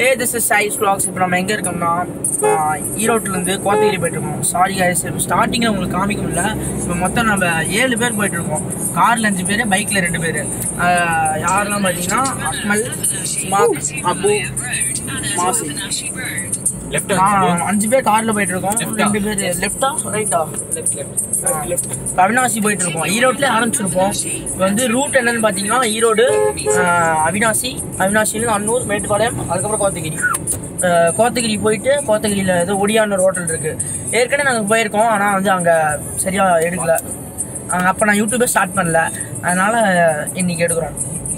A this is size vlogs இப்போ நம்ம எங்கே இருக்கோம்னா ஆஹ், ஈரோட்டிலேருந்து கோத்தகிரி போயிட்டு இருக்கோம் சாரி guys இப்போ ஸ்டார்டிங்கில் உங்களுக்கு காமிக்க முடியல இப்போ மொத்தம் நம்ம ஏழு பேர் போயிட்டு இருக்கோம் காரில் அஞ்சு பேர் பைக்கில் ரெண்டு பேர் யாரெல்லாம் பார்த்தீங்கன்னா அக்மல் மாக் அபு மாசி லெஃப்ட் நான் அஞ்சு பேர் காரில் போயிட்டு இருக்கோம் ரெண்டு பேர் லெஃப்டா ரைட்டா அவினாசி போயிட்டு இருக்கோம் ஈரோட்ல ஆரம்பிச்சிருப்போம் இப்போ வந்து ரூட் என்னன்னு பார்த்தீங்கன்னா ஈரோடு ஆஹ், அவினாசி அவினாசிலேருந்து அன்னூர் மேட்டுப்பாளையம் அதுக்கப்புறம் கோத்தகிரி ஆஹ், கோத்தகிரி போயிட்டு கோத்தகிரியில் ஏதோ ஒடியான ஒரு ஹோட்டல் இருக்கு ஏற்கனவே நாங்கள் போயிருக்கோம் ஆனால் வந்து அங்கே சரியா எடுக்கல அப்போ நான் யூடியூபே ஸ்டார்ட் பண்ணல அதனால இன்னைக்கு எடுக்கிறோம்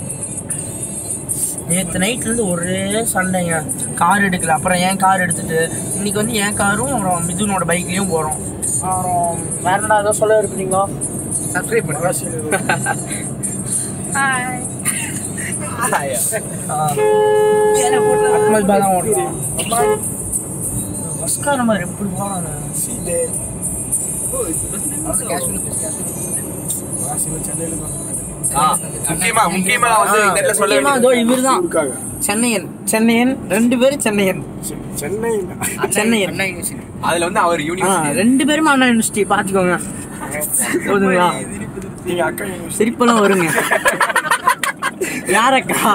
நேற்று நைட்லேருந்து ஒரே சண்டைங்க கார் எடுக்கல அப்புறம் என் கார் எடுத்துட்டு இன்னைக்கு வந்து என் காரும் அப்புறம் மிதுனோட பைக்லேயும் போகிறோம் அப்புறம் வேற என்ன ஏதோ சொல்ல இருக்கிறீங்களா சப்ஸ்கிரைப் பண்ணுங்க அக்மல் பா தான் ஓடுறான் பஸ்கார மாதிரி எப்படி போனாங்க முக்கியமா முக்கியமா வந்து இந்த இடத்துல சொல்ல முக்கியமா இதோ இவர்தான் சென்னையன் சென்னையன் ரெண்டு பேரும் சென்னையன் சென்னையன் அதுல வந்து அவர் ஆ, யூனிவர்சிட்டி ரெண்டு பேரும் அண்ணா யூனிவர்சிட்டி பார்த்துக்கோங்க போதுங்களா சிரிப்பெல்லாம் வருங்க யாரக்கா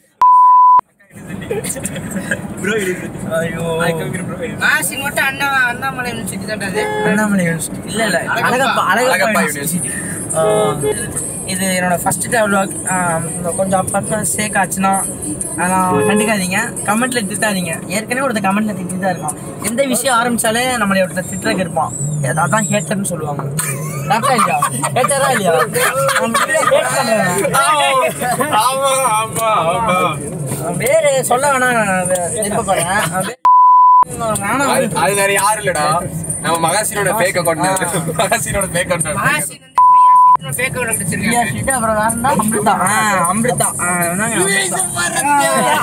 ஐயோ மாசி மட்டும் அண்ணா அண்ணாமலை யூனிவர்சிட்டி தான் அது அண்ணாமலை யூனிவர்சிட்டி இல்ல இல்ல அழகப்பா அழகப்பா அழகப்பா யூனிவர்சிட்டி இது என்னோட ஃபர்ஸ்ட் டெவலப் கொஞ்சம் அப்பப்போ சேக் ஆச்சுன்னா அதெல்லாம் கண்டுக்காதீங்க கமெண்ட்ல திட்டாதீங்க ஏற்கனவே ஒருத்தர் கமெண்ட்ல திட்டி தான் இருக்கான் எந்த விஷயம் ஆரம்பிச்சாலே நம்மளை ஒருத்தர் திட்டுறக்கு இருப்பான் அது- அதான் ஹேட்டர்னு சொல்லுவாங்க கரெக்டா இல்லையா ஹேட்டரா இல்லையா நம்ம வீடியோ hate பண்ணுவாங்க. ஆமா ஆமா ஆமா வேறு சொல்ல வேணாம் விருப்பப்படுறேன் வேணாம் அது அது வேற யாரும் இல்லடா நம்ம மகாசீனோட ஃபேக் அக்கௌண்ட் மகாசீனோட ஃபேக் அக்கௌண்ட் மாசி வந்து பிரியா ஃபேக் அக்கௌண்ட் வச்சிருக்காங்க பிரியா ஷீட் அப்புறம் வேற என்ன? அமிர்தா ஆ அமிர்தா ஆ இவன்தாங்க அமிர்தா.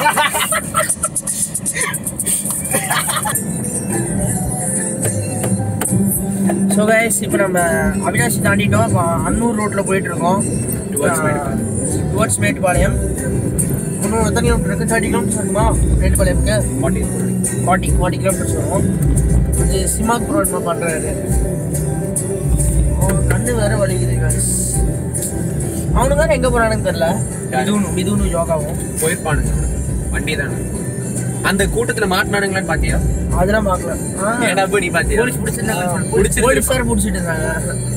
ஸோ கைஸ் இப்போ நம்ம அவினாசி தாண்டிட்டோம் இப்போ அன்னூர் ரோட்டில் போயிட்டு இருக்கோம் Towards மேட்டுப்பாளையம். டுவர்ட்ஸ் மேட்டுப்பாளையம் இன்னும் எத்தனை கிலோமீட்டர் இருக்குது தேர்ட்டி கிலோமீட்டர்ஸ் இருக்குமா மேட்டுப்பாளையம்க்கு ஃபார்ட்டி ஃபார்ட்டி கிலோமீட்டர்ஸ் வரும் அது சிமாக் ப்ரோ என்ன பண்ணுறாரு கண்ணு வேற வலிக்குது guys அவனு வேற எங்கே போகிறானுன்னு தெரில மிதுனு மிதுனு யோகாவும் போயிருப்பானுங்க வண்டி தானே அந்த கூட்டத்துல மாட்டினானுங்களான்னு பாத்தியா அதெல்லாம் பார்க்கல ஏடா போய் நீ பாத்தியா போலீஸ் பிடிச்சிருந்தாங்க பிடிச்சிருந்து போலீஸ் வேற பிடிச்சிட்டு இருந்தாங்க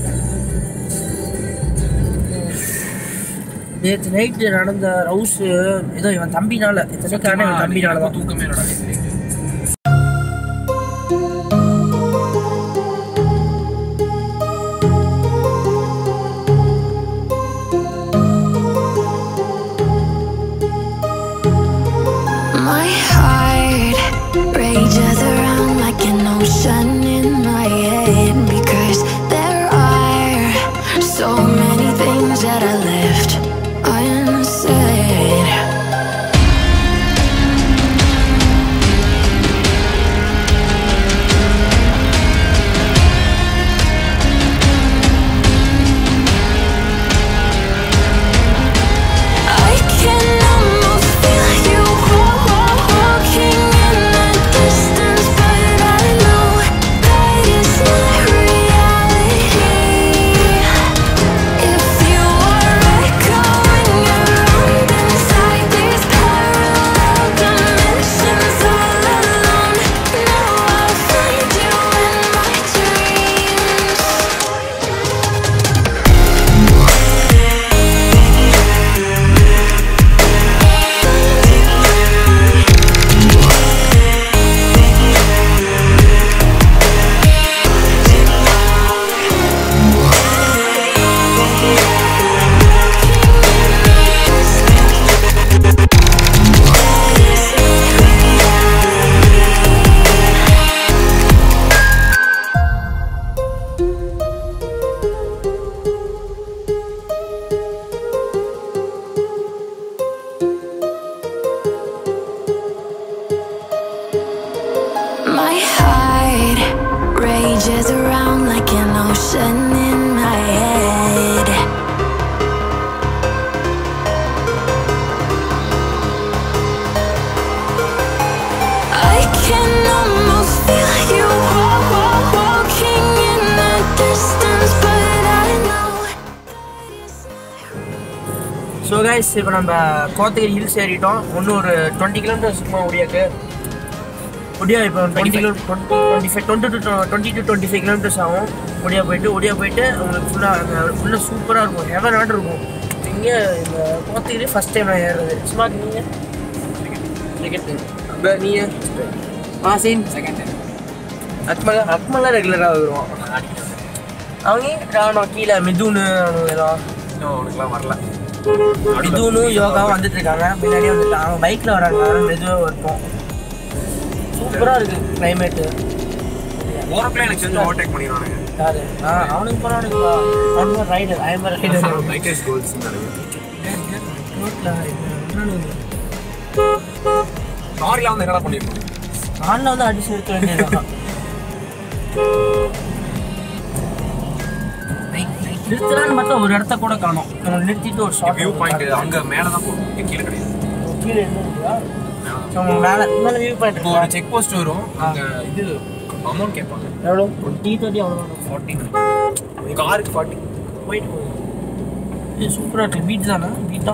நேற்று நைட்டு நடந்த ரவுஸ் ஏதோ இவன் தம்பினால இத்தனைக்கான இவன் தம்பினால தான் தூக்கமே இல்லடா நேத்து night. My heart rages around like an ocean in my head because there are so many things that I left unsaid. Guys இப்போ நம்ம கோத்தகிரி ஹில்ஸ் ஏறிட்டோம் இன்னும் ஒரு டுவெண்ட்டி கிலோமீட்டர்ஸ் இருக்குமா ஒடியாக்கு ஒடியா இப்போ twenty kilo twenty five twenty two twenty two twenty five kilometres ஆகும் ஒடியா போயிட்டு ஒடியா போயிட்டு உங்களுக்கு ஃபுல்லாக ஃபுல்லாக சூப்பராக இருக்கும் ஹெவன் ஆட் இருக்கும் இங்கே இந்த கோத்தகிரி ஃபஸ்ட் டைம் நான் ஏறுறது சும்மா நீங்கள் செகண்ட் நீங்கள் ஆ சீன் செகண்ட் டைம் அக்மலா அக்மலா ரெகுலராக வருவோம் அவங்க ராணுவம் கீழே மிதுனு அவனுங்க எல்லாம் இன்னும் உனக்குலாம் வரல மிதுனும் யோகாவும் வந்துட்டு இருக்காங்க பின்னாடியே வந்துட்டாங்க அவங்க பைக்கில் வராங்க அதனால மெதுவாக இருப்போம் சூப்பராக இருக்கு கிளைமேட்டு ஓரப்பில் எனக்கு சேர்ந்து ஓவர்டேக் பண்ணிடுவானுங்க யாரு ஆ அவனுக்கு பரவாயில்லைப்பா அவனுக்கு ரைடர் ஐம்பது ரைடர் பைக்கர்ஸ் கோல்ஸ் லாரிலாம் வந்து என்னடா பண்ணிருக்கோம் ஆன்ல வந்து அடிச்சு நிறுத்த வேண்டியதுதான் நிறுத்தலான்னு பார்த்தா ஒரு இடத்த கூட காணோம் நம்ம நிறுத்திட்டு ஒரு ஷார்ட் வியூ பாயிண்ட் அங்க மேல தான் போகும் இங்க கீழே கிடையாது கீழே என்ன இருக்குதா நம்ம மேலே மேலே வியூ பாயிண்ட் இப்போ ஒரு செக் போஸ்ட் வரும் அங்க இது அமௌண்ட் கேட்பாங்க எவ்வளோ ஒரு டீ தேர்ட்டி அவ்வளோ ஃபார்ட்டி காருக்கு ஃபார்ட்டி போயிட்டு போகுது இது சூப்பராக இருக்கு பீட் தானே பீட்டா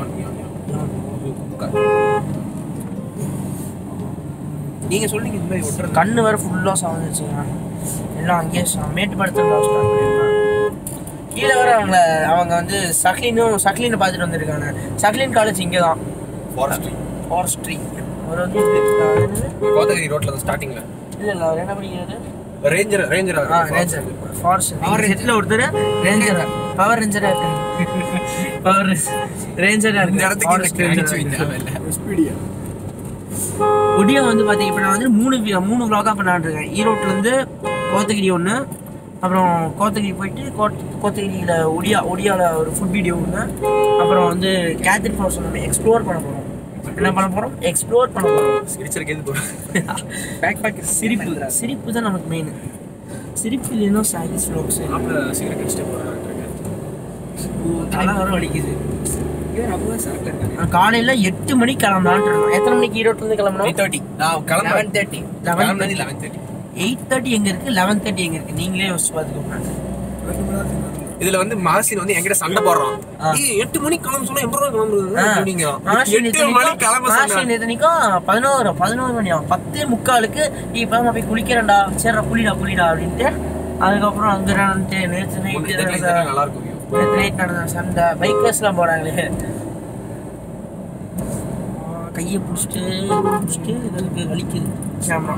நீங்க சொல்றீங்க இந்த மாதிரி ஒட்டுறது கண்ணு வேற ஃபுல்லாக சாஞ்சிருச்சுங்க எல்லாம் அங்கேயே சா- மேட்டுப்பாளையத்துல தான் ஸ்டார்ட் பண்ணியிருக்காங்க கீழே வேற அவங்கள அவங்க வந்து சக்லினும் சக்லினை பார்த்துட்டு வந்திருக்காங்க சக்லின் காலேஜ் இங்கே தான் ஃபாரஸ்ட்ரி ஃபாரஸ்ட்ரி அவர் வந்து இது, அஹ், என்னது? கோத்தகிரி ரோட்ல தான் ஸ்டார்டிங்ல இல்ல இல்ல அவர் என்ன படிக்கிறது ரேஞ்சர் ரேஞ்சர் ஆ ரேஞ்சர் ஃபாரஸ்ட் பவர் ரேஞ்சர்ல ஒருத்தர் ரேஞ்சர் பவர் ரேஞ்சரா இருக்காங்க பவர் ரேஞ்சரா இந்த இருக்கு இடத்துக்கு ஃபாரஸ்ட் இந்த ரேஞ்சரா அடிச்சு இருக்கு. வைங்க ஒடியா வந்து பார்த்தீங்க இப்போ நான் வந்து மூணு வி- மூணு vlog-ஆ பண்ணலான்னு இருக்கேன் ஈரோட்லேருந்து கோத்தகிரி ஒன்று அப்புறம் கோத்தகிரி போயிட்டு கோத் கோத்தகிரியில் ஒடியா ஒடியாவில் ஒரு ஃபுட் வீடியோ ஒன்று அப்புறம் வந்து கேத்ரின் ஃபால்ஸ் நம்ம எக்ஸ்ப்ளோர் பண்ண போகிறோம் என்ன பண்ண போகிறோம் எக்ஸ்ப்ளோர் பண்ண போகிறோம் சிரிச்சிருக்கு எது போறோம் பேக் பேக் சிரிப்பு சிரிப்பு தான் நமக்கு மெயின் சிரிப்பு இல்லைன்னா சாகிஸ் ஃப்ளோக்ஸ் அப்பல சிகரெட் அடிச்சுட்டு போறாங்க தலை வர வலிக்குது இவன் அப்பவே சரக்குல இருக்காங்க நான் காலையில் எட்டு மணிக்கு கிளம்பலான்ட்டு இருக்கோம் எத்தனை மணிக்கு ஈரோட்லேருந்து கிளம்பணும் எயிட் தேர்ட்டி நான் கிளம்ப eleven thirty eleven eleven eleven thirty eight thirty எங்கே இருக்குது லெவன் தேர்ட்டி எங்கே இருக்குது நீங்களே யோசிச்சு பார்த்துக்கோங்க இதுல வந்து மாசின் வந்து என்கிட்ட சண்டை போடுறான் ஆ. ஏய் எட்டு மணிக்கு கிளம்ப சொன்னா எவ்வளவு ரூபா கிளம்புறது ஆ. நீங்க மார்ஷின் எட்டு மணிக்கு கிளம்ப மார்ஷின் சொன்னா எத்தனைக்கும் பதினோரு பதினோரு மணி ஆகும் பத்தே முக்காலுக்கு நீ இப்போ நான் போய் குளிக்கிறேன்டா சரிடா குளிடா குளிடா அப்படின்ட்டு அதுக்கப்புறம் அங்கே நடந்துட்டு நேற்று இந்த நைட்டு இடத்துல இந்த இடத்துல நல்லா இருக்கும் view. நேற்று நைட் நடந்த சண்டை பைக்கர்ஸ்லாம் போகிறாங்களே கையை பிடிச்சிட்டு பிடிச்சிட்டு இதுக்கு வலிக்குது கேமரா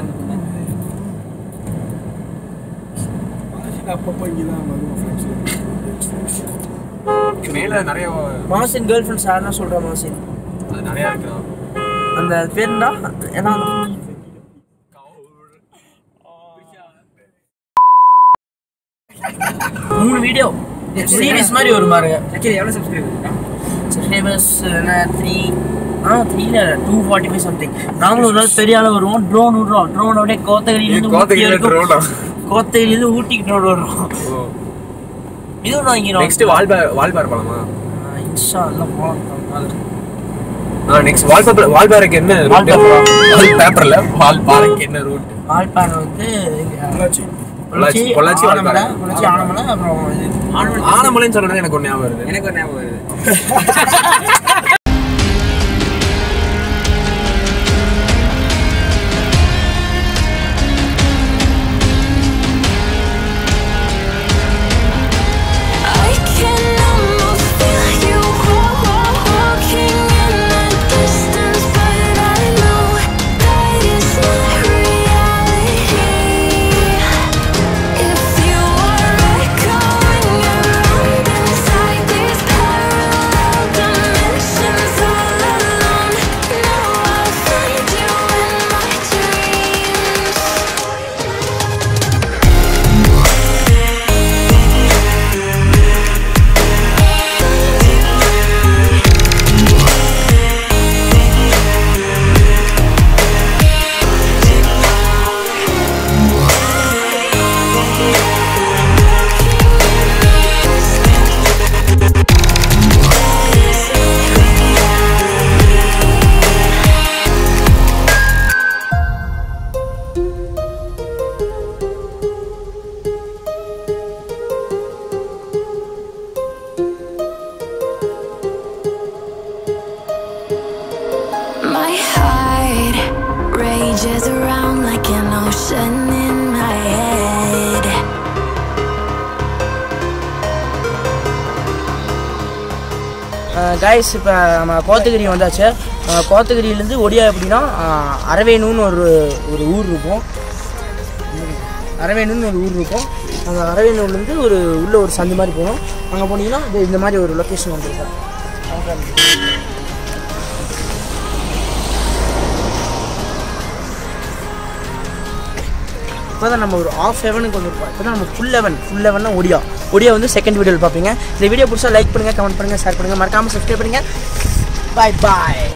இங்க மேல நிறைய மாசின் கேர்ள் ஃப்ரெண்ட்ஸ் யாருன்னா சொல்கிறேன் மாசின் அது நிறைய இருக்கு அந்த பேருண்டா ஏன்னா மூணு வீடியோ சீரிஸ் மாதிரி வரும் பாருங்க எவ்வளவு சப்ஸ்கிரைபர் சப்ஸ்கிரைபர்ஸ் என்ன த்ரீ ஆ த்ரீல டூ ஃபார்ட்டி ஃபைவ் சம்திங் நாங்களும் ஒரு நாள் பெரிய ஆள் வருவோம் ட்ரோன் விடுறோம் ட்ரோன் அப்படியே கோத்தகிரிலேருந்து ஊட்டி கோத்தகிரில வரைக்கும் drone ஆ? கோத்தகிரிலேருந்து ஊட்டிக்கு ட்ரோன் வரும் இதுவும் வாங்கிடும் நெக்ஸ்ட் வால்பார் வால்பார் போலாமா இன்ஷா எல்லாம் போகலாம் ஆ நெக்ஸ்ட் வால்பார் வால்பாருக்கு என்ன வால்பாரா? பேப்பர்ல வால்பாருக்கு என்ன ரூட் ஆழ்பாறை வந்து பொள்ளாச்சி. பொள்ளாச்சி பொள்ளாச்சி, ஆனமலை வால்பாறை. பொள்ளாச்சி ஆனமலை அப்புறம் இது ஆனமலைன்னு சொல்றது எனக்கு ஒரு ஞாபகம் வருது எனக்கு ஒரு ஞாபகம் வருது I can almost feel you walking in the distance, but I know that it's not reality. If you are echoing around inside these parallel guys இப்போ நம்ம கோத்தகிரி வந்தாச்சு அஹ், கோத்தகிரியிலேருந்து ஒடியா எப்படின்னா அஹ், அரவேணுன்னு ஒரு ஒரு ஊர் இருக்கும் அரவேணுன்னு ஒரு ஊர் இருக்கும் அந்த அரவேணூர்லேருந்து ஒரு உள்ள ஒரு சந்து மாதிரி போகணும் அங்கே போனீங்கன்னா இது இந்த மாதிரி ஒரு லொக்கேஷன் வந்துருக்கும் இப்போ தான் நம்ம ஒரு ஆஃப் ஹெவனுக்கு வந்துருப்போம் இப்போ தான் நம்ம ஃபுல் லெவன் ஃபுல் லெவன்னா ஒடியா ஒடியா வந்து செகண்ட் வீடியோவில் பார்ப்பீங்க இந்த வீடியோ பிடிச்சா லைக் பண்ணுங்கள் கமெண்ட் பண்ணுங்கள் ஷேர் பண்ணுங்கள் மறக்காமல் சப்ஸ்கிரைப் பண்ணுங்கள் பாய் பாய்